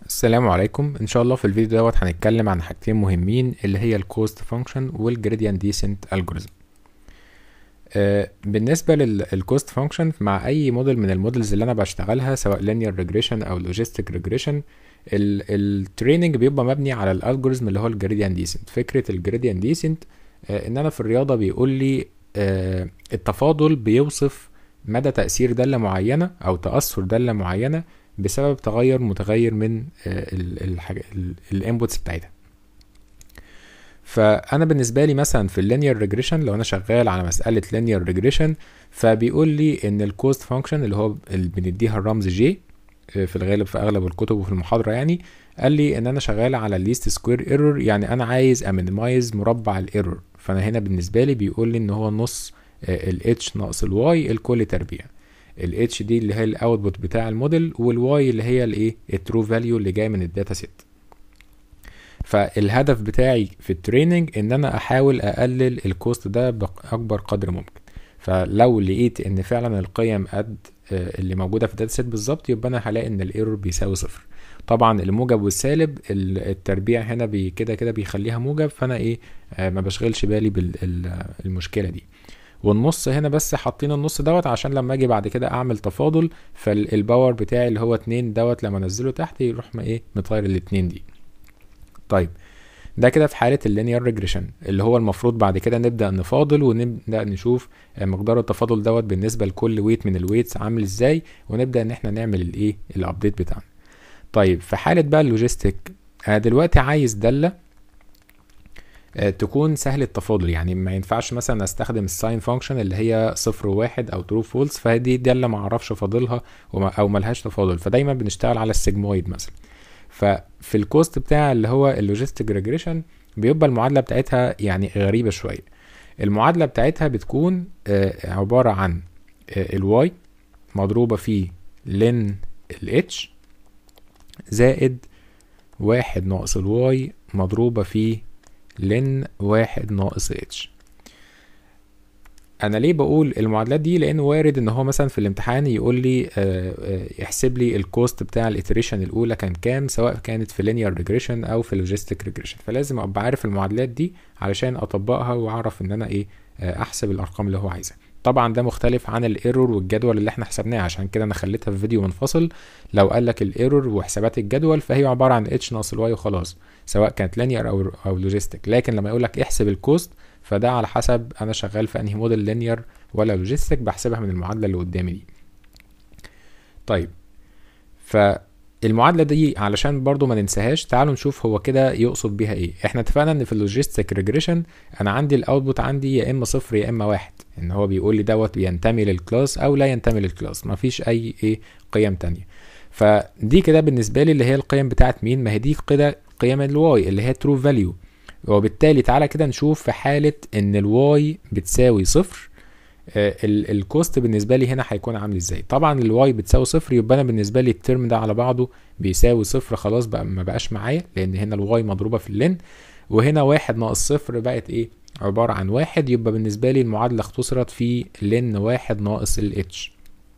السلام عليكم ان شاء الله في الفيديو دوت هنتكلم عن حاجتين مهمين اللي هي الكوست فانكشن والجريدينت ديسنت الجوريزم بالنسبه للكوست فانكشن مع اي موديل من المودلز اللي انا بشتغلها سواء linear ريجريشن او لوجيستيك ريجريشن التريننج بيبقى مبني على الالجوريزم اللي هو الجريدينت ديسنت فكره الجريدينت ديسنت ان انا في الرياضه بيقول لي آه، التفاضل بيوصف مدى تاثير داله معينه او تاثر داله معينه بسبب تغير متغير من الانبوتس بتاعتها فانا بالنسبه لي مثلا في اللينير ريجريشن لو انا شغال على مساله لينير ريجريشن فبيقول لي ان الكوست فانكشن اللي هو اللي بنديها الرمز جي في الغالب في اغلب الكتب وفي المحاضره يعني قال لي ان انا شغال على الليست سكوير ايرور يعني انا عايز امينيمايز مربع الايرور فانا هنا بالنسبه لي بيقول لي ان هو نص الاتش ناقص الواي الكل تربيع الاتش دي اللي هي الاوتبوت بتاع الموديل والواي اللي هي الايه الترو فاليو اللي جاي من الداتا سيت فالهدف بتاعي في التريننج ان انا احاول اقلل الكوست ده باكبر قدر ممكن فلو لقيت ان فعلا القيم قد اللي موجوده في الداتا سيت بالظبط يبقى انا هلاقي ان الايرور بيساوي صفر طبعا الموجب والسالب التربيع هنا بي كده كده بيخليها موجب فانا ايه ما بشغلش بالي بالمشكله دي والنص هنا بس حاطين النص دوت عشان لما اجي بعد كده اعمل تفاضل فالباور بتاعي اللي هو اتنين دوت لما انزله تحت يروح ما ايه مطير الاتنين دي طيب ده كده في حالة اللينير ريجريشن اللي هو المفروض بعد كده نبدأ نفاضل ونبدأ نشوف مقدار التفاضل دوت بالنسبة لكل ويت من الويتس عامل ازاي ونبدأ ان احنا نعمل الايه الابديت بتاعنا طيب في حالة بقى اللوجيستيك انا دلوقتي عايز دالة تكون سهل التفاضل يعني ما ينفعش مثلا استخدم الساين فانكشن اللي هي صفر وواحد او ترو فولس فدي دالة ما اعرفش افاضلها او ملهاش تفاضل فدايما بنشتغل على السيجمويد مثلا ففي الكوست بتاع اللي هو اللوجيستيك ريجريشن بيبقى المعادله بتاعتها يعني غريبه شويه المعادله بتاعتها بتكون عباره عن الواي مضروبه في لن الاتش زائد واحد ناقص الواي مضروبه في لن واحد ناقص اتش انا ليه بقول المعادلات دي لان وارد ان هو مثلا في الامتحان يقول لي يحسب لي الكوست بتاع الاتريشن الاولى كان كام سواء كانت في لينير ريجريشن او في لوجيستيك ريجريشن فلازم ابقى عارف المعادلات دي علشان اطبقها واعرف ان انا ايه احسب الارقام اللي هو عايزها طبعا ده مختلف عن الايرور والجدول اللي احنا حسبناه عشان كده انا خليتها في فيديو منفصل لو قال لك الايرور وحسابات الجدول فهي عباره عن اتش ناقص الواي وخلاص سواء كانت لينير او او لوجيستيك لكن لما يقول لك احسب الكوست فده على حسب انا شغال في انهي موديل لينير ولا لوجيستيك بحسبها من المعادله اللي قدامي دي طيب فالمعادله دي علشان برضو ما ننساهاش تعالوا نشوف هو كده يقصد بيها ايه احنا اتفقنا ان في اللوجيستيك ريجريشن انا عندي الاوتبوت عندي يا اما صفر يا اما واحد ان هو بيقول لي دوت بينتمي للكلاس او لا ينتمي للكلاس مفيش اي ايه قيم تانية فدي كده بالنسبه لي اللي هي القيم بتاعت مين ما هي دي كده قيم الواي اللي هي ترو فاليو وبالتالي تعالى كده نشوف في حالة ان الواي بتساوي صفر آه الكوست بالنسبة لي هنا هيكون عامل ازاي طبعا الواي بتساوي صفر يبقى انا بالنسبة لي الترم ده على بعضه بيساوي صفر خلاص بقى ما بقاش معايا لان هنا الواي مضروبة في اللين وهنا واحد ناقص صفر بقت ايه عبارة عن واحد يبقى بالنسبة لي المعادلة اختصرت في لن واحد ناقص الاتش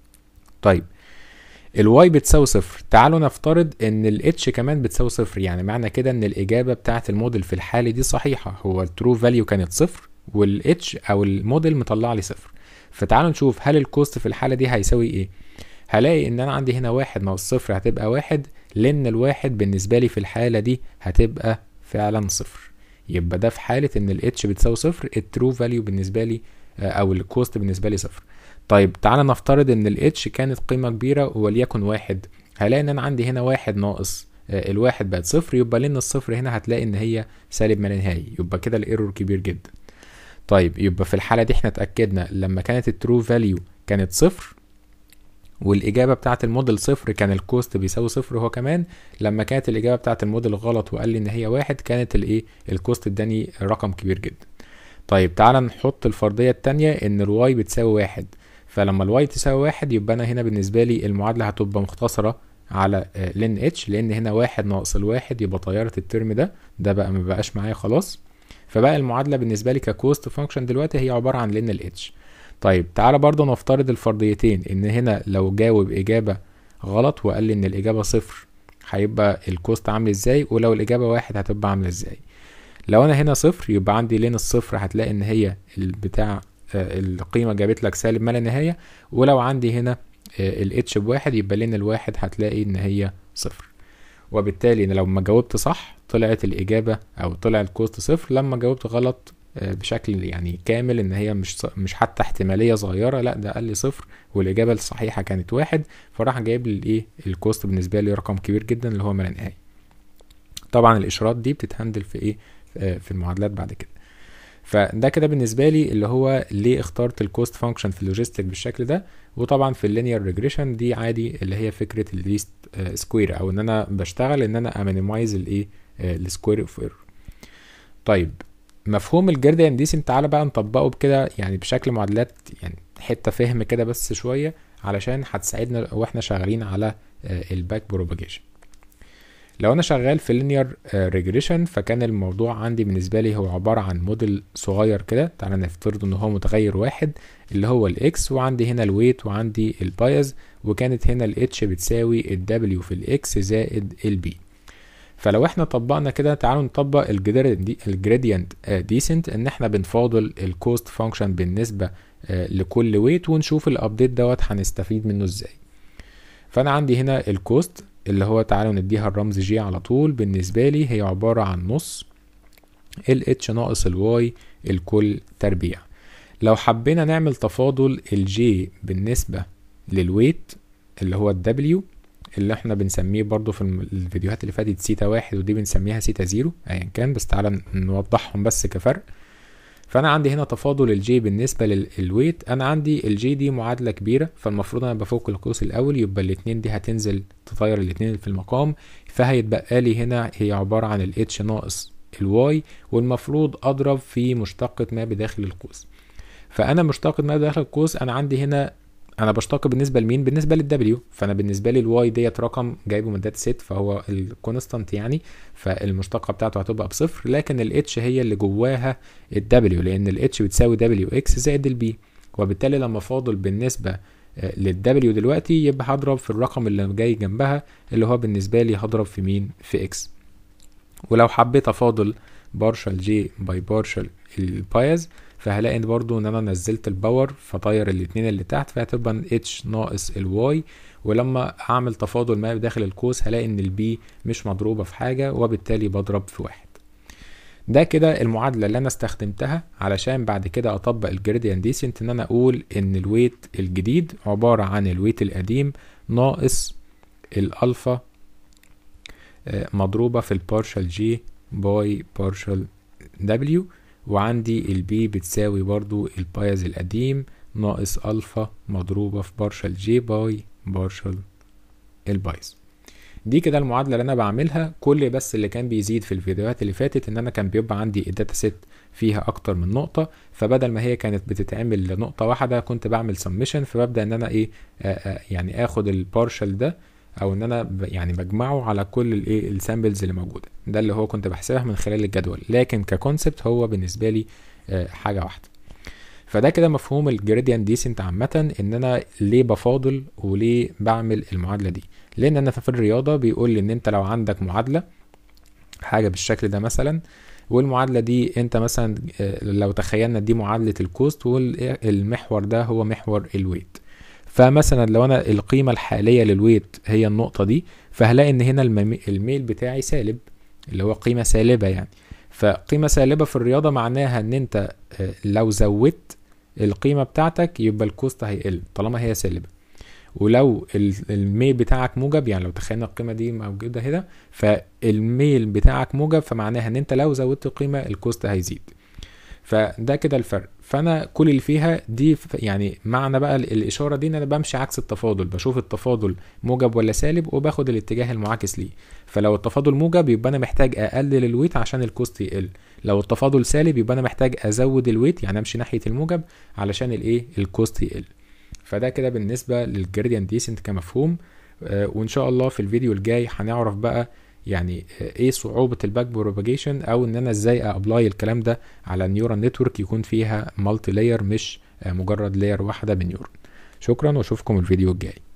طيب الواي بتساوي صفر تعالوا نفترض ان الاتش كمان بتساوي صفر يعني معنى كده ان الاجابه بتاعه الموديل في الحاله دي صحيحه هو الترو فاليو كانت صفر والاتش او الموديل مطلع لي صفر فتعالوا نشوف هل الكوست في الحاله دي هيساوي ايه هلاقي ان انا عندي هنا واحد ناقص صفر هتبقى واحد لان الواحد بالنسبه لي في الحاله دي هتبقى فعلا صفر يبقى ده في حاله ان الاتش بتساوي صفر الترو فاليو بالنسبه لي او الكوست بالنسبه لي صفر طيب تعالى نفترض ان الاتش كانت قيمة كبيرة وليكن واحد هلاقي ان انا عندي هنا واحد ناقص آه الواحد بقت صفر يبقى لان الصفر هنا هتلاقي ان هي سالب ما لا نهاية يبقى كده الايرور كبير جدا طيب يبقى في الحالة دي احنا اتأكدنا لما كانت الترو فاليو كانت صفر والإجابة بتاعة الموديل صفر كان الكوست بيساوي صفر هو كمان لما كانت الإجابة بتاعة الموديل غلط وقال لي إن هي واحد كانت الإيه الكوست اداني رقم كبير جدا طيب تعالى نحط الفرضية التانية إن الواي بتساوي واحد فلما الواي تساوي واحد يبقى انا هنا بالنسبة لي المعادلة هتبقى مختصرة على لن اتش لان هنا واحد ناقص الواحد يبقى طيارة الترم ده ده بقى مبقاش معايا خلاص فبقى المعادلة بالنسبة لي ككوست فانكشن دلوقتي هي عبارة عن لن الاتش طيب تعالى برضه نفترض الفرضيتين ان هنا لو جاوب اجابة غلط وقال لي ان الاجابة صفر هيبقى الكوست عامل ازاي ولو الاجابه واحد هتبقى عامله ازاي لو انا هنا صفر يبقى عندي لين الصفر هتلاقي ان هي البتاع آه، القيمه جابت لك سالب ما لا نهايه ولو عندي هنا الاتش بواحد يبقى لين الواحد هتلاقي ان هي صفر وبالتالي إن لو ما جاوبت صح طلعت الإجابة أو طلع الكوست صفر لما جاوبت غلط آه، بشكل يعني كامل ان هي مش مش حتى احتماليه صغيره لا ده قال لي صفر والاجابه الصحيحه كانت واحد فراح جايب لي الايه الكوست بالنسبه لي رقم كبير جدا اللي هو ما لا نهايه طبعا الاشارات دي بتتهندل في ايه آه، في المعادلات بعد كده فده كده بالنسبه لي اللي هو ليه اخترت الكوست فانكشن في اللوجيستيك بالشكل ده وطبعا في اللينير ريجريشن دي عادي اللي هي فكره الليست سكوير او ان انا بشتغل ان انا امينيمايز الايه السكوير اوف ايرور طيب مفهوم الجرديان ديسنت تعالى بقى نطبقه بكده يعني بشكل معادلات يعني حته فهم كده بس شويه علشان هتساعدنا واحنا شغالين على الباك بروباجيشن لو انا شغال في لينير ريجريشن فكان الموضوع عندي بالنسبه لي هو عباره عن موديل صغير كده تعالى نفترض ان هو متغير واحد اللي هو الاكس وعندي هنا الويت وعندي البايز وكانت هنا الاتش بتساوي الدبليو في الاكس زائد البي فلو احنا طبقنا كده تعالوا نطبق الجريدينت ديسنت ان احنا بنفاضل الكوست فانكشن بالنسبه لكل ويت ونشوف الابديت دوت هنستفيد منه ازاي فانا عندي هنا الكوست اللي هو تعالوا نديها الرمز جي على طول بالنسبة لي هي عبارة عن نص ال اتش ناقص الواي الكل تربيع لو حبينا نعمل تفاضل الجي بالنسبة للويت اللي هو الدبليو اللي احنا بنسميه برضو في الفيديوهات اللي فاتت سيتا واحد ودي بنسميها سيتا زيرو ايا كان بس تعالى نوضحهم بس كفرق فانا عندي هنا تفاضل الجي بالنسبه للويت انا عندي الجي دي معادله كبيره فالمفروض انا بفك القوس الاول يبقى الاتنين دي هتنزل تطير الاتنين في المقام فهيتبقى لي هنا هي عباره عن الاتش ناقص الواي والمفروض اضرب في مشتقه ما بداخل القوس فانا مشتقه ما بداخل القوس انا عندي هنا انا بشتق بالنسبه لمين بالنسبه للدبليو فانا بالنسبه لي الواي ديت رقم جايبه من داتا سيت فهو الكونستانت يعني فالمشتقه بتاعته هتبقى بصفر لكن الاتش هي اللي جواها الدبليو لان الاتش بتساوي دبليو اكس زائد البي وبالتالي لما فاضل بالنسبه للدبليو دلوقتي يبقى هضرب في الرقم اللي جاي جنبها اللي هو بالنسبه لي هضرب في مين في اكس ولو حبيت افاضل بارشل جي باي بارشل البايز فهلاقي ان برضو ان انا نزلت الباور فطير الاتنين اللي تحت فهتبقى اتش ناقص الواي ولما اعمل تفاضل ما داخل القوس هلاقي ان البي مش مضروبه في حاجه وبالتالي بضرب في واحد ده كده المعادله اللي انا استخدمتها علشان بعد كده اطبق الجريديان ديسنت ان انا اقول ان الويت الجديد عباره عن الويت القديم ناقص الالفا مضروبه في البارشل جي باي بارشل دبليو وعندي البي بتساوي برضو البايز القديم ناقص الفا مضروبة في بارشل جي باي بارشل البايز دي كده المعادلة اللي انا بعملها كل بس اللي كان بيزيد في الفيديوهات اللي فاتت ان انا كان بيبقى عندي الداتا سيت فيها اكتر من نقطة فبدل ما هي كانت بتتعمل لنقطة واحدة كنت بعمل سمشن فببدأ ان انا ايه آآ آآ يعني اخد البارشل ده او ان انا يعني بجمعه على كل الايه السامبلز اللي موجوده ده اللي هو كنت بحسبها من خلال الجدول لكن ككونسبت هو بالنسبه لي حاجه واحده فده كده مفهوم الجريديان ديسنت عامة ان انا ليه بفاضل وليه بعمل المعادلة دي لان انا في الرياضة بيقول لي ان انت لو عندك معادلة حاجة بالشكل ده مثلا والمعادلة دي انت مثلا لو تخيلنا دي معادلة الكوست والمحور ده هو محور الويت فمثلا لو انا القيمة الحالية للويت هي النقطة دي فهلاقي ان هنا الميل بتاعي سالب اللي هو قيمة سالبة يعني فقيمة سالبة في الرياضة معناها ان انت لو زودت القيمة بتاعتك يبقى الكوست هيقل طالما هي سالبة ولو الميل بتاعك موجب يعني لو تخيلنا القيمة دي موجودة هنا فالميل بتاعك موجب فمعناها ان انت لو زودت القيمة الكوست هيزيد فده كده الفرق فانا كل اللي فيها دي يعني معنى بقى الاشاره دي ان انا بمشي عكس التفاضل بشوف التفاضل موجب ولا سالب وباخد الاتجاه المعاكس ليه فلو التفاضل موجب يبقى انا محتاج اقلل الويت عشان الكوست يقل لو التفاضل سالب يبقى انا محتاج ازود الويت يعني امشي ناحيه الموجب علشان الايه الكوست يقل فده كده بالنسبه للجريديان ديسنت كمفهوم آه وان شاء الله في الفيديو الجاي هنعرف بقى يعني ايه صعوبة الباك بروباجيشن او ان انا ازاي ابلاي الكلام ده على نيورال نتورك يكون فيها مالتي لاير مش مجرد لاير واحدة بنيورون شكرا واشوفكم الفيديو الجاي